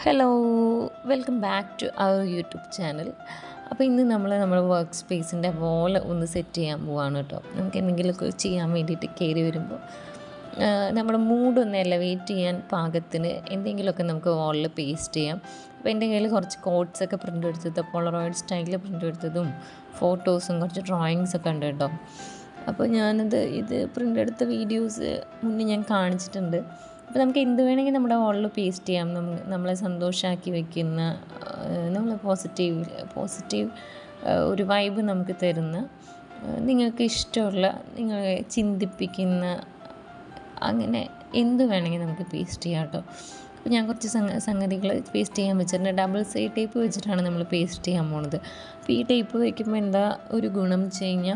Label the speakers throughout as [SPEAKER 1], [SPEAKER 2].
[SPEAKER 1] hello welcome back to our YouTube channel അപ്പോൾ ഇന്ന് നമ്മൾ നമ്മുടെ വർക്ക് സ്പേസിൻ്റെ വോൾ ഒന്ന് സെറ്റ് ചെയ്യാൻ പോവാണ് കേട്ടോ നമുക്ക് എന്തെങ്കിലുമൊക്കെ ചെയ്യാൻ വേണ്ടിയിട്ട് കയറി വരുമ്പോൾ ആ, നമ്മുടെ മൂഡൊന്ന് എലവേറ്റ് ചെയ്യാൻ പാകത്തിന് എന്തെങ്കിലുമൊക്കെ നമുക്ക് വോളിൽ പേസ്റ്റ് ചെയ്യാം അപ്പോൾ എൻ്റെ കയ്യിൽ കുറച്ച് കോട്ട്സ് ഒക്കെ പ്രിൻ്റ് എടുത്തത് പോളറോയിഡ് സ്റ്റൈലിൽ പ്രിൻ്റ് എടുത്തതും ഫോട്ടോസും കുറച്ച് ഡ്രോയിങ്സ് ഒക്കെ ഉണ്ട് കേട്ടോ അപ്പോൾ ഞാനത് ഇത് പ്രിൻ്റ് എടുത്ത വീഡിയോസ് മുന്നേ ഞാൻ കാണിച്ചിട്ടുണ്ട് അപ്പോൾ നമുക്ക് എന്ത് വേണമെങ്കിൽ നമ്മുടെ വോളിൽ പേസ്റ്റ് ചെയ്യാം നമ്മ നമ്മളെ സന്തോഷമാക്കി വെക്കുന്ന നമ്മളെ പോസിറ്റീവ് പോസിറ്റീവ് ഒരു വൈബ് നമുക്ക് തരുന്ന ആ, നിങ്ങൾക്ക് ഇഷ്ടമുള്ള നിങ്ങളെ ചിന്തിപ്പിക്കുന്ന അങ്ങനെ എന്ത് വേണമെങ്കിൽ നമുക്ക് പേസ്റ്റ് ചെയ്യാം കേട്ടോ അപ്പോൾ ഞാൻ കുറച്ച് സംഗ സംഗതികൾ പേസ്റ്റ് ചെയ്യാൻ വെച്ചിട്ടുണ്ട് ഡബിൾ സൈഡ് ടേപ്പ് വെച്ചിട്ടാണ് നമ്മൾ പേസ്റ്റ് ചെയ്യാൻ പോണത് അപ്പോൾ ഈ ടേപ്പ് വയ്ക്കുമ്പോൾ എന്താ ഒരു ഗുണം വെച്ച് കഴിഞ്ഞാൽ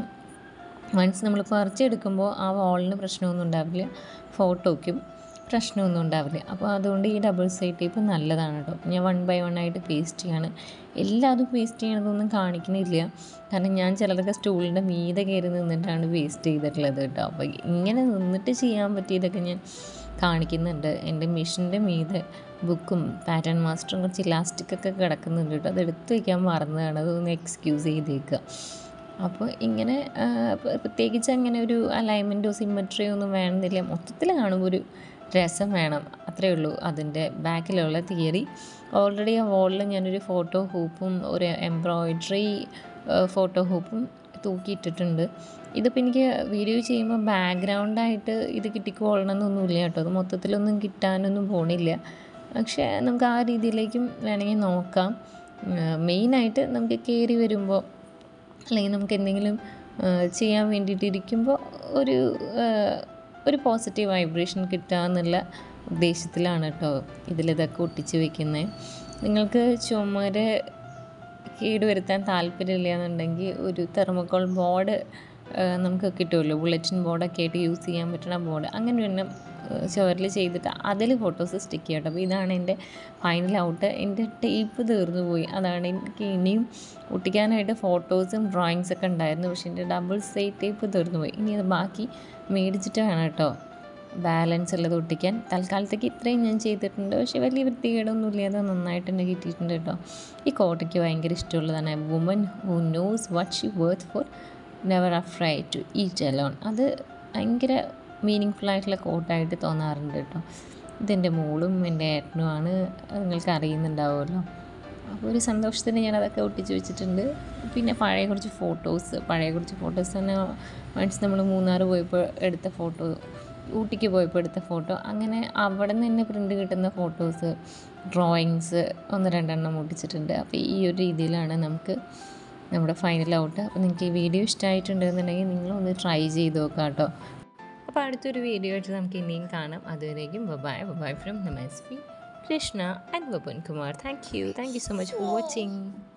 [SPEAKER 1] വൺസ് നമ്മൾ പറിച്ചെടുക്കുമ്പോൾ ആ വാളിന് പ്രശ്നമൊന്നും ഉണ്ടാവില്ല ഫോട്ടോയ്ക്കും പ്രശ്നമൊന്നും ഉണ്ടാവില്ല അപ്പോൾ അതുകൊണ്ട് ഈ ഡബിൾ സൈഡ് ടേപ്പ് നല്ലതാണ് കേട്ടോ ഞാൻ വൺ ബൈ വൺ ആയിട്ട് പേസ്റ്റ് ചെയ്യാണ് എല്ലാതും പേസ്റ്റ് ചെയ്യണതൊന്നും കാണിക്കണില്ല കാരണം ഞാൻ ചിലതൊക്കെ സ്റ്റൂളിൻ്റെ മീതെ കയറി നിന്നിട്ടാണ് പേസ്റ്റ് ചെയ്തിട്ടുള്ളത് കേട്ടോ അപ്പോൾ ഇങ്ങനെ നിന്നിട്ട് ചെയ്യാൻ പറ്റിയതൊക്കെ ഞാൻ കാണിക്കുന്നുണ്ട് എൻ്റെ മെഷീൻ്റെ മീതെ ബുക്കും പാറ്റേൺ മാസ്റ്ററും കുറച്ച് ഇലാസ്റ്റിക്കൊക്കെ കിടക്കുന്നുണ്ട് കേട്ടോ അത് എടുത്ത് വയ്ക്കാൻ മറന്നതാണ് അതൊന്ന് എക്സ്ക്യൂസ് ചെയ്തേക്കുക അപ്പോൾ ഇങ്ങനെ ആ, പ്ര- പ്രത്യേകിച്ച് അങ്ങനെ ഒരു അലൈൻമെൻറ്റോ സിമ്മട്രിയോ ഒന്നും വേണമെന്നില്ല മൊത്തത്തിൽ കാണുമ്പോൾ ഒരു രസം വേണം അത്രയേ ഉള്ളൂ അതിൻ്റെ ബാക്കിലുള്ള തിയറി ഓൾറെഡി ആ വോളിൽ ഞാനൊരു ഫോട്ടോ ഹൂപ്പും ഒരു എംബ്രോയിഡറി ഫോട്ടോ ഹൂപ്പും തൂക്കിയിട്ടിട്ടുണ്ട് ഇതിപ്പോൾ എനിക്ക് വീഡിയോ ചെയ്യുമ്പോൾ ബാക്ക്ഗ്രൗണ്ടായിട്ട് ഇത് കിട്ടിക്കൊള്ളണമെന്നൊന്നുമില്ല കേട്ടോ അത് മൊത്തത്തിലൊന്നും കിട്ടാനൊന്നും പോണില്ല പക്ഷേ നമുക്ക് ആ രീതിയിലേക്കും വേണമെങ്കിൽ നോക്കാം മെയിനായിട്ട് നമുക്ക് കയറി വരുമ്പോൾ അല്ലെങ്കിൽ നമുക്ക് എന്തെങ്കിലും ആ, ചെയ്യാൻ വേണ്ടിയിട്ട് ഇരിക്കുമ്പോൾ ഒരു ആ, ഒരു പോസിറ്റീവ് വൈബ്രേഷൻ കിട്ടുക എന്നുള്ള ഉദ്ദേശത്തിലാണ് കേട്ടോ ഇതിലിതൊക്കെ ഒട്ടിച്ച് വെക്കുന്നത് നിങ്ങൾക്ക് ചുമര് കേടുവരുത്താൻ താല്പര്യമില്ല എന്നുണ്ടെങ്കിൽ ഒരു തെർമോക്കോൾ ബോർഡ് നമുക്ക് കിട്ടുമല്ലോ ബുള്ളറ്റിൻ ബോർഡൊക്കെ ആയിട്ട് യൂസ് ചെയ്യാൻ പറ്റുന്ന ബോർഡ് അങ്ങനെ തന്നെ ചുവരിൽ ചെയ്തിട്ട് അതിൽ ഫോട്ടോസ് സ്റ്റിക്ക് ചെയ്യട്ടോ അപ്പോൾ ഇതാണ് എൻ്റെ ഫൈനൽ ഔട്ട് എൻ്റെ ടേപ്പ് തീർന്നു പോയി അതാണ് എനിക്ക് ഇനിയും ഒട്ടിക്കാനായിട്ട് ഫോട്ടോസും ഡ്രോയിങ്സ് ഒക്കെ ഉണ്ടായിരുന്നു പക്ഷേ എൻ്റെ ഡബിൾ സൈഡ് ടേപ്പ് തീർന്നു പോയി ഇനി അത് ബാക്കി മേടിച്ചിട്ട് വേണം കേട്ടോ ബാലൻസ് ഉള്ളത് ഒട്ടിക്കാൻ തൽക്കാലത്തേക്ക് ഇത്രയും ഞാൻ ചെയ്തിട്ടുണ്ട് പക്ഷേ വലിയ വൃത്തികേടൊന്നും ഇല്ലാതെ നന്നായിട്ട് തന്നെ കിട്ടിയിട്ടുണ്ട് കേട്ടോ ഈ കോട്ടയ്ക്ക് ഭയങ്കര ഇഷ്ടമുള്ളതാണ് woman who knows what she worth for never afraid to eat alone അത് ഭയങ്കര മീനിങ് ഫുൾ ആയിട്ടുള്ള കോട്ടായിട്ട് തോന്നാറുണ്ട് കേട്ടോ ഇതെൻ്റെ മോളും എൻ്റെ ഏട്ടനുമാണ് അത് നിങ്ങൾക്ക് അറിയുന്നുണ്ടാവുമല്ലോ അപ്പോൾ ഒരു സന്തോഷത്തിന് ഞാൻ അതൊക്കെ ഒട്ടിച്ച് വെച്ചിട്ടുണ്ട് പിന്നെ പഴയ കുറച്ച് ഫോട്ടോസ് പഴയ കുറച്ച് ഫോട്ടോസ് തന്നെ മീൻസ് നമ്മൾ മൂന്നാർ പോയപ്പോൾ എടുത്ത ഫോട്ടോ ഊട്ടിക്ക് പോയപ്പോൾ എടുത്ത ഫോട്ടോ അങ്ങനെ അവിടെ നിന്ന് തന്നെ പ്രിൻ്റ് കിട്ടുന്ന ഫോട്ടോസ് ഡ്രോയിങ്സ് ഒന്ന് രണ്ടെണ്ണം ഒട്ടിച്ചിട്ടുണ്ട് അപ്പോൾ ഈ ഒരു രീതിയിലാണ് നമുക്ക് നമ്മുടെ ഫൈനൽ ഔട്ട് അപ്പോൾ നിങ്ങൾക്ക് ഈ വീഡിയോ ഇഷ്ടമായിട്ടുണ്ടെന്നുണ്ടെങ്കിൽ നിങ്ങളൊന്ന് ട്രൈ ചെയ്ത് നോക്കാം കേട്ടോ അപ്പോൾ അടുത്തൊരു വീഡിയോ ആയിട്ട് നമുക്ക് ഇനിയും കാണാം അതുവരേക്കും bye bye from Namaswi Krishna and Vapan Kumar thank you thank you so much for watching